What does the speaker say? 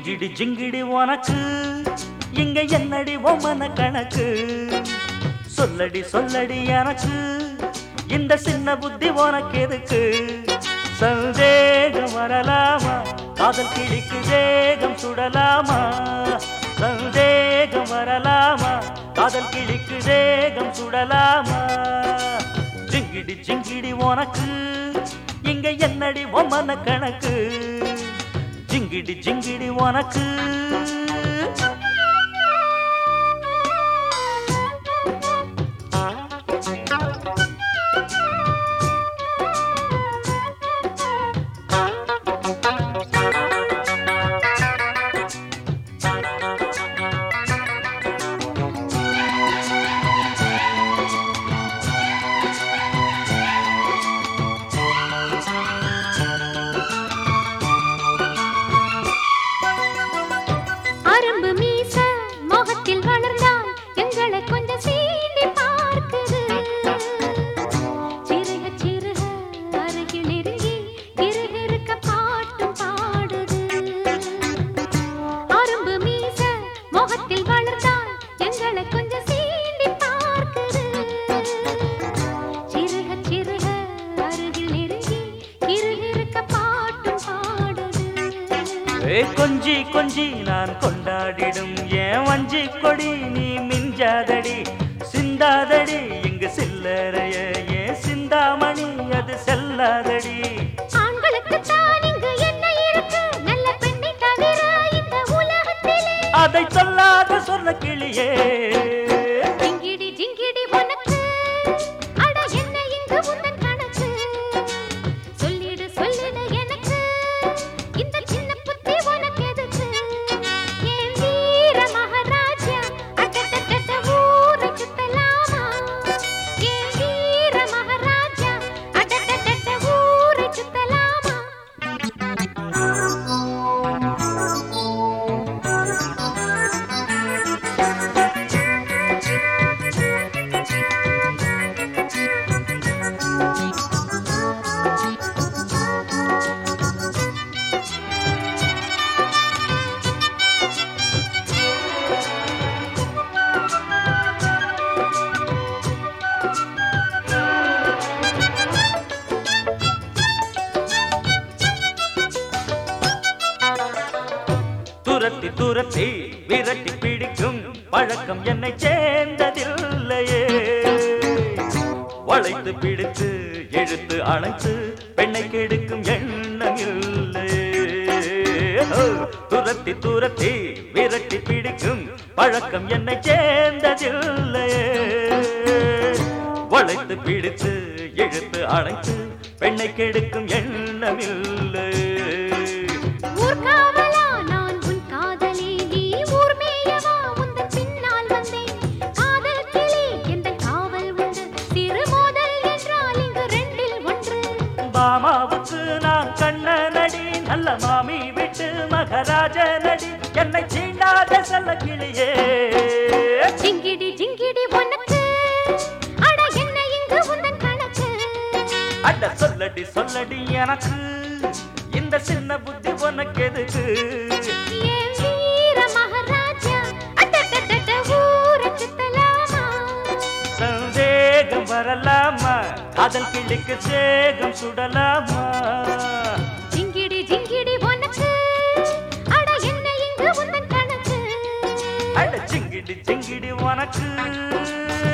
ஜிங்கிடி ஜிங்கிடி உனக்கு இங்க என்னடி ஒம்மன கணக்கு சொல்லடி சொல்லடி எனக்கு இந்த சின்ன புத்தி உனக்கு எதுக்கு சந்தேகம் வரலாமா காதல் கிளிக்கு வேகம் சுடலாமா சந்தேகம் வரலாமா காதல் கிளிக்கு வேகம் சுடலாமா ஜிங்கிடி ஜிங்கிடி உனக்கு இங்க என்னடி ஒம்மன கணக்கு ஜிங்கிடி ஜிங்கிடி உனக்கு அரும்பு மீச முகத்தில் வளர்ந்தால் எங்களை கொஞ்சம் சீண்டி பார்க்குது சிறுக சிறுக அருகில் நெருங்கி இருகிருக்க பாட்டும் பாடுது அரும்பு மீச முகத்தில் வளர்ந்தால் எங்களை கொஞ்சம் சீண்டி பார்க்குது சிறுக சிறுக அருகில் நெருங்கி இருகிருக்க பாட்டும் பாடுது ஏ கொஞ்சி கொஞ்சி நான் கொண்டாடிடும் ஏன் வஞ்சி கொடி நீ மிஞ்சாதடி சிந்தாதடி இங்கு சில்லறைய ஏன் சிந்தாமணி அது செல்லாதடி ஆண்களுக்கு தான் இங்கு என்ன இருக்கு நல்ல பெண்ணை தவிர இந்த உலகத்திலே அதை சொல்லாத சொன்ன கிளியே ஜிங்கிடி ஜிங்கிடி உனக்கு அட என்ன இங்கு உந்தன் கணக்கு சொல்லிடு சொல்லிடு எனக்கு இந்த சின்ன புத்தி உனக்கு எதுக்கு என் வீர மகாராஜா அட்டட்டட்ட ஊரை சுத்தலாமா என் வீர மகாராஜா அட்டட்டட்ட ஊரை சுத்தலாமா துரத்தி துரத்தி விரட்டி பிடிக்கும் பழக்கம் என்னை சேர்ந்ததில்லையே வளைத்து பிடித்து இழுத்து அணைத்து பெண்ணை கெடுக்கும் எண்ணம் இல்லையே ஓ, துரத்தி துரத்தி விரட்டி பிடிக்கும் பழக்கம் என்னை சேர்ந்ததில்லையே வளைத்து பிடித்து இழுத்து அணைத்து பெண்ணை கெடுக்கும் எண்ணம் இல்லையே ஊர்காவலா நான் உன் காதலி நீ ஊர் மேயவா உந்தன் பின்னால் வந்தேன் காதல் கிளி எந்த காவல் உண்டு சிறு மோதல் என்றால் இங்கு ரெண்டில் ஒன்று மாமாவுக்கு நான் கண்ண நடி நல்ல மாமி விட்டு மகராஜ நடி என்னை சீண்டாத செல்ல கிளியே ஜிங்கிடி ஜிங்கிடி உனக்கு அட என்ன இங்கு உந்தன் கணக்கு அட சொல்லடி சொல்லடி எனக்கு இந்த சின்ன புத்தி உனக்கு எதுக்கு என் வீர மகாராஜா அட்டட்டட்ட ஊரை சுத்தலாமா சந்தேகம் வரலாமா காதல் கிளிக்கு சேகம் சுடலாமா ஜிங்கிடி ஜிங்கிடி உனக்கு அட என்ன இங்கு உந்தன் கணக்கு அட சிங்கிடி சிங்கிடி உனக்கு